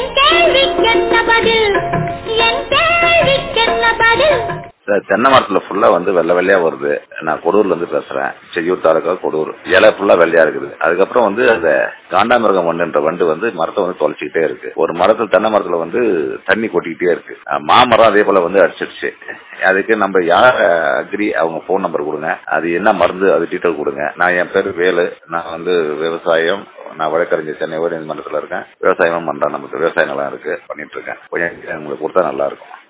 என் கேள்விக்கென்ன பதில் என் கேள்விக்கென்ன பதில் சார் தென்னை மரத்துல ஃபுல்லா வந்து வெள்ளை வெள்ளையா வருது நான் கொடூர்ல இருந்து பேசுறேன் செய்யூர் தாலுக்கா கொடூர் இலை ஃபுல்லா வெள்ளையா இருக்குது அதுக்கப்புறம் வந்து அந்த காண்டாமிருகம் வண்டுன்ற வண்டு வந்து மரத்தை வந்து தொலைச்சிக்கிட்டே இருக்கு ஒரு மரத்துல தென்னை மரத்துல வந்து தண்ணி கொட்டிக்கிட்டே இருக்கு அஹ் மாமரம் அதே போல வந்து அடிச்சிடுச்சு அதுக்கு நம்ம யார் அக்ரி அவங்க ஃபோன் நம்பர் கொடுங்க அது என்ன மருந்து அது டீட்டெயில் கொடுங்க நான் என் பேர் வேலு நான் வந்து விவசாயம் நான் வழக்கறிஞர் சென்னை உயர்நீதிமன்றத்தில் இருக்கேன் விவசாயமும் பண்றேன் நமக்கு விவசாய நிலம் இருக்கு பண்ணிட்டு இருக்கேன் கொஞ்சம் உங்களுக்கு கொடுத்தா நல்லா இருக்கும்